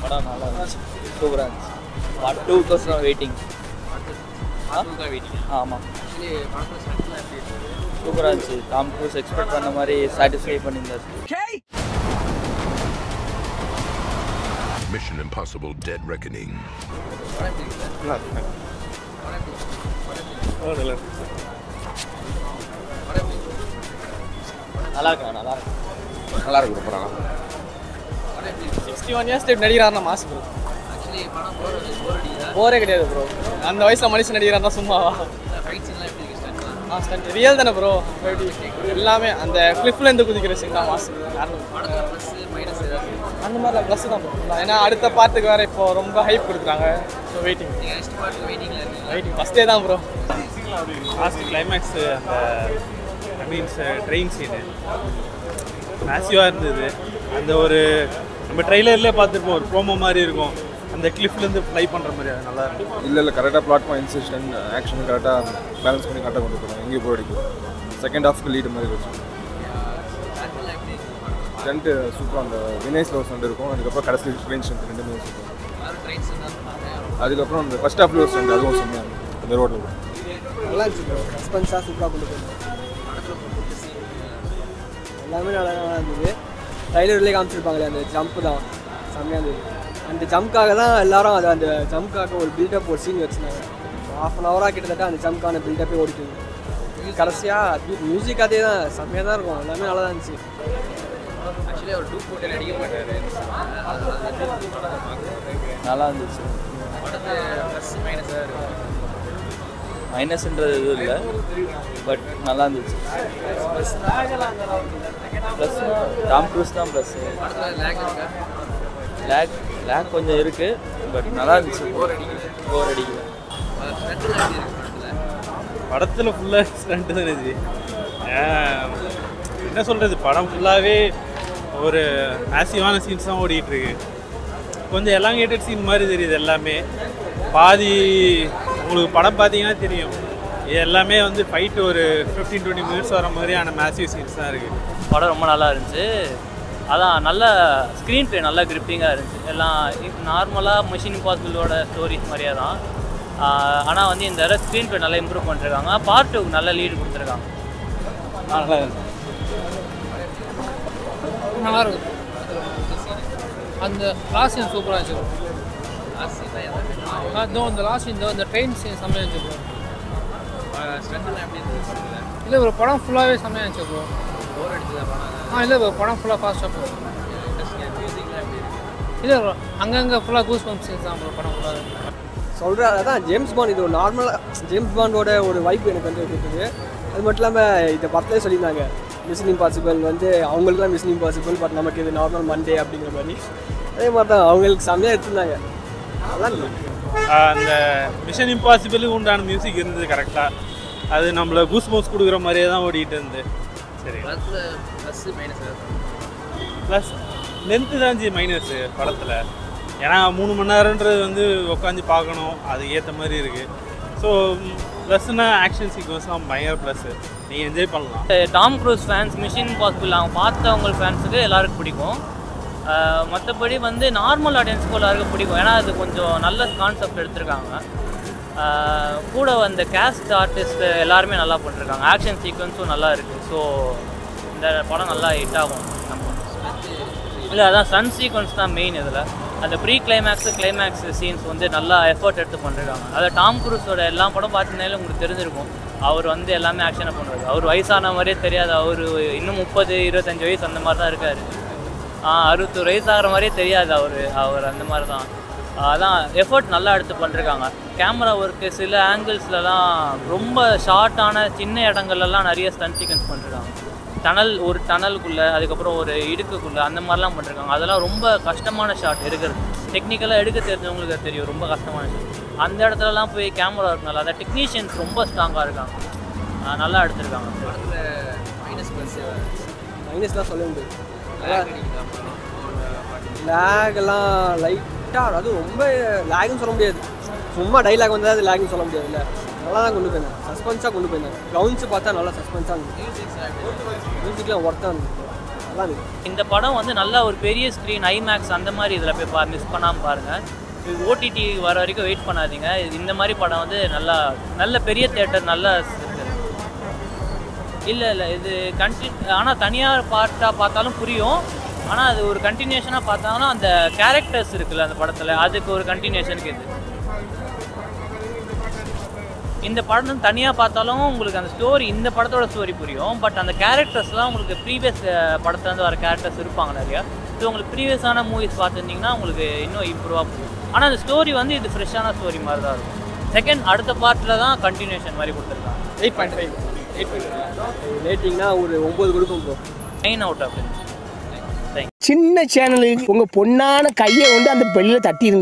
படம் நல்லா இருந்துச்சு சூப்பராக இருந்துச்சு பார்ட் டூ கோசம் வெயிட்டிங் ஆமாம் சூப்பராக இருந்துச்சு டாம் க்ரூஸ் எக்ஸ்பெக்ட் பண்ண மாதிரி சாட்டிஸ்ஃபை பண்ணியிருந்தாரு Mission Impossible Dead Reckoning. நல்லா இருக்கா நல்லா இருக்கு நல்லா இருக்கு படம் சிக்ஸ்டி ஒன் இயர்ஸ் டைப் நடிகராக மாசு ப்ரோ போரே கிடையாது ப்ரோ அந்த வயசில் மனுஷன் நடிகராக இருந்தால் சும்மாவா ஆ ஸ்டண்ட் ரியல் தானே ப்ரோ எல்லாமே அந்த கிளிஃப்ல இருந்து குதிக்கிற சீன் தான் மாசு அந்த மாதிரி ப்ளஸ் தான் ப்ரோ ஏன்னா அடுத்த பாட்டுக்கு வேற இப்போ ரொம்ப ஹைப் கொடுக்குறாங்க ஸோ வெயிட்டிங் வெயிட்டிங் ஃபஸ்ட்டே தான் ப்ரோ லாஸ்ட் கிளைமேக்ஸ் அந்த ஐ மீன்ஸ் ட்ரெயின் சீனு மேசிவாக இருந்தது அந்த ஒரு நம்ம ட்ரெய்லர்லேயே பார்த்துருப்போம் ஒரு ப்ரோமோ மாதிரி இருக்கும் அந்த கிளிஃப்லேருந்து ஃப்ளை பண்ணுற மாதிரி அது நல்லா இருக்கும் இல்லை இல்லை கரெக்டாக பிளாட் பாயிண்ட் இன்செஷன் ஆக்ஷன் கரெக்டாக பேலன்ஸ் பண்ணி கரெக்டாக கொண்டு போகிறோம் எங்கேயும் போய் அடிக்கும் செகண்ட் ஹாஃப்க்கு லீடு மாதிரி வச்சு ஸ்டண்ட்டு சூப்பராக அந்த வினய் ஸ்லோ ஸ்டண்ட் இருக்கும் அதுக்கப்புறம் கடைசி ட்ரெயின் ஸ்டண்ட் ரெண்டுமே சூப்பர் அதுக்கப்புறம் அந்த ஃபர்ஸ்ட் ஹாஃப்ல ஒரு ஸ்டண்ட் அதுவும் செம்மையாக இருக்கும் அந்த ரோட்டில் நல்லா இருந்துச்சு ப்ரோ சஸ்பென்ஸாக சூப்பராக கொண்டு போயிருந்தோம் எல்லாமே நல்லா நல்லா இருந்தது ட்ரைலர்லேயே காமிச்சிருப்பாங்களே அந்த ஜம்ப் தான் செம்மையாக இருந்தது அந்த ஜம்ப்காக தான் எல்லாரும் அது அந்த ஜம்ப்காக ஒரு பில்டப் ஒரு சீன் வச்சுருந்தாங்க ஹாஃப் அன் ஹவராக கிட்டத்தட்ட அந்த ஜம்ப்கான பில்டப்பே ஓடிட்டு இருந்தது கடைசியாக மியூசிக் அதே தான் செம்மையாக தான் இருக்கும் எல்லாமே நல்லா தான் இருந்துச்சு நல்லா இருந்துச்சு மைனஸ்ன்றது எதுவும் இல்லை பட் நல்லா இருந்துச்சு ப்ளஸ் டாம் க்ரூஸ் தான் ப்ளஸ் லேக் லேக் கொஞ்சம் இருக்குது பட் நல்லா இருந்துச்சு போர் அடிக்கல படத்தில் ஃபுல்லாக ஸ்டண்ட்டு தான் இது ஏன், என்ன சொல்கிறது படம் ஃபுல்லாகவே ஒரு மேசிவான சீன்ஸ் தான் ஓடிட்டு இருக்கு கொஞ்சம் எலாங்கேட்டட் சீன் மாதிரி தெரியுது எல்லாமே பாதி உங்களுக்கு படம் பார்த்தீங்கன்னா தெரியும் இது எல்லாமே வந்து ஃபைட் ஒரு ஃபிஃப்டீன் டுவெண்ட்டி மினிட்ஸ் வர மாதிரியான மேசிவ் சீன்ஸ் தான் இருக்குது படம் ரொம்ப நல்லா இருந்துச்சு அதான் நல்ல ஸ்க்ரீன் ப்ளே நல்லா கிரிப்பிங்காக இருந்துச்சு எல்லாம் நார்மலாக மிஷின் இம்பாசிபிளோட ஸ்டோரிஸ் மாதிரியே தான் ஆனால் வந்து இந்த தடவை ஸ்க்ரீன் ப்ளே நல்லா இம்ப்ரூவ் பண்ணிருக்காங்க பார்ட் டூக்கு நல்ல லீடு கொடுத்துருக்காங்க நல்லா இருந்துச்சு நல்லா இருக்கும் அந்த லாஸ்ட் சீன் சூப்பராக இருந்துச்சு bro. ஆ, இதோ இந்த லாஸ்ட் சீன் இந்த ட்ரெயின் சீன் செம்மையாக இருந்துச்சு ப்ரோ இல்லை ப்ரோ படம் ஃபுல்லாகவே செம்மையாக இருந்துச்சு ப்ரோ ஆ இல்லை ப்ரோ படம் ஃபுல்லாக ஃபாஸ்ட்டாக போகும் இல்லை ப்ரோ அங்கங்கே ஃபுல்லாக கூஸ் பம்ப் சீன்ஸ் தான் ப்ரோ படம் ஃபுல்லாக சொல்கிற அதான் ஜேம்ஸ் பாண்ட் இது ஒரு நார்மலாக ஜேம்ஸ் பாண்டோட ஒரு வைப் எனக்கு வந்து கொடுத்தது அது மட்டும் இல்லாமல் இந்த படத்துலேயே சொல்லியிருந்தாங்க மிஷன் இம்பாசிபிள் வந்து அவங்களுக்குலாம் மிஷன் இம்பாசிபிள் பட் நமக்கு இது நார்மல் மண்டே அப்படிங்கிற மாதிரி அதே மாதிரி தான் அவங்களுக்கு செம்மையாக எடுத்திருந்தாங்க நல்லா இருந்தது அந்த மிஷன் இம்பாசிபிளுக்கு உண்டான மியூசிக் இருந்தது கரெக்டாக அது நம்மளை கூஸ் பவுஸ் கொடுக்குற மாதிரியே தான் ஓடிட்டு இருந்து சரி ப்ளஸ் லென்த்து தான் ஜி மைனஸ் படத்தில் ஏன்னா மூணு மணி நேரன்றது வந்து உட்காந்து பார்க்கணும் அது ஏற்ற மாதிரி இருக்குது ஸோ ப்ளஸ்னா ஆக்ஷன் சீக்வன்ஸ்லாம் பயங்கர ப்ளஸ்ஸு நீங்கள் என்ஜாய் பண்ணலாம் Tom Cruise fans Mission Impossible அவங்க பார்த்தவங்க ஃபேன்ஸுக்கு எல்லாருக்கும் பிடிக்கும் மற்றபடி வந்து நார்மல் ஆடியன்ஸ்க்கு எல்லாருக்கும் பிடிக்கும் ஏன்னா அது கொஞ்சம் நல்ல கான்செப்ட் எடுத்திருக்காங்க ஆஹ் கூட வந்த கேஸ்ட் ஆர்டிஸ்ட் எல்லாருமே நல்லா பண்ணிருக்காங்க ஆக்ஷன் சீக்வன்ஸும் நல்லா இருக்குது ஸோ இந்த படம் நல்லா ஹிட் ஆகும் இல்லை அதான் சன் சீக்வன்ஸ் தான் மெயின் இதில் அந்த ப்ரீ கிளைமேக்ஸு கிளைமேக்ஸ் சீன்ஸ் வந்து நல்லா எஃபர்ட் எடுத்து பண்ணிருக்காங்க அதை டாம் குரூஸோட எல்லா படம் பார்த்தீங்கனாலே உங்களுக்கு தெரிஞ்சிருக்கும் அவர் வந்து எல்லாமே ஆக்ஷனை பண்ணுவார் அவர் வயசான மாதிரியே தெரியாது அவர் இன்னும் முப்பது இருபத்தஞ்சு வயசு அந்த மாதிரி தான் இருக்கார் அறுபத்தொரு வயசு ஆகிற மாதிரியே தெரியாது அவர் அவர் அந்த மாதிரி தான் அதான் எஃபர்ட் நல்லா எடுத்து பண்ணிருக்காங்க கேமரா ஒர்க்கு சில ஆங்கிள்ஸ்லலாம் ரொம்ப ஷார்ட்டான சின்ன இடங்கள்லாம் நிறைய ஸ்டன் சீக்வன்ஸ் பண்ணிருக்காங்க டனல் ஒரு டனலுக்குள்ளே அதுக்கப்புறம் ஒரு இடுக்குக்குள்ளே அந்த மாதிரிலாம் பண்ணிருக்காங்க அதெல்லாம் ரொம்ப கஷ்டமான ஷாட் எடுக்கிறது டெக்னிக்கலாக எடுக்க தெரிஞ்சவங்களுக்கு அது தெரியும் ரொம்ப கஷ்டமான ஷாட் அந்த இடத்துலலாம் போய் கேமரா இருக்கனால அந்த டெக்னீஷியன்ஸ் ரொம்ப ஸ்ட்ராங்காக இருக்காங்க ஆஹ் நல்லா எடுத்திருக்காங்க மைனஸ்லாம் சொல்ல முடியாது லேகெல்லாம் லைட்டாக அது ரொம்ப லேக்னு சொல்ல முடியாது சும்மா டைலாக் வந்தால் அது லேக்னு சொல்ல முடியாதுல்ல நல்லா தான் கொண்டு போயிருந்தேன் சஸ்பென்ஸாக கொண்டு போயிருந்தேன் க்ரௌண்ட்ஸ் பார்த்தா நல்லா சஸ்பென்ஸாக இருந்தது மியூசிக்லாம் ஒர்த்தாக இருந்தது நல்லா இருந்துச்சு இந்த படம் வந்து நல்ல ஒரு பெரிய ஸ்க்ரீன் ஐமேக்ஸ் அந்த மாதிரி இதில் போய் பா மிஸ் பண்ணாமல் பாருங்கள் இது ஓடிடி வர வரைக்கும் வெயிட் பண்ணாதீங்க இது இந்த மாதிரி படம் வந்து நல்லா நல்ல பெரிய தேட்டர் நல்ல இல்லை இல்லை இது கண்டி ஆனால் தனியார் பார்ட்டாக பார்த்தாலும் புரியும் ஆனால் அது ஒரு கண்டினியூஷனாக பார்த்தாங்கன்னா அந்த கேரக்டர்ஸ் இருக்குல்ல அந்த படத்தில் அதுக்கு ஒரு கண்டினியூஷனுக்கு இது இந்த படம் தனியாக பார்த்தாலும் உங்களுக்கு அந்த ஸ்டோரி இந்த படத்தோட ஸ்டோரி புரியும் பட் அந்த கேரக்டர்ஸ்லாம் உங்களுக்கு ப்ரீவியஸ் படத்துலேருந்து வர கேரக்டர்ஸ் இருப்பாங்க நிறையா ஸோ உங்களுக்கு ப்ரீவியஸான மூவிஸ் பார்த்துருந்தீங்கன்னா உங்களுக்கு இன்னும் இம்ப்ரூவாக புரியும் ஆனால் அந்த ஸ்டோரி வந்து இது ஃப்ரெஷ்ஷான ஸ்டோரி மாதிரி தான் இருக்கும் செகண்ட் அடுத்த பார்ட்டில் தான் கண்டினியூஷன் மாதிரி கொடுத்துருக்காங்க eight point five eight point ரேட்டிங்னா ஒரு ஒம்பது கொடுக்கும் ப்ரோ நைன் அவுட் ஆஃப் சின்ன சேனலுக்கு உங்க பொண்ணான கையை வந்து அந்த பெல்லில் தட்டி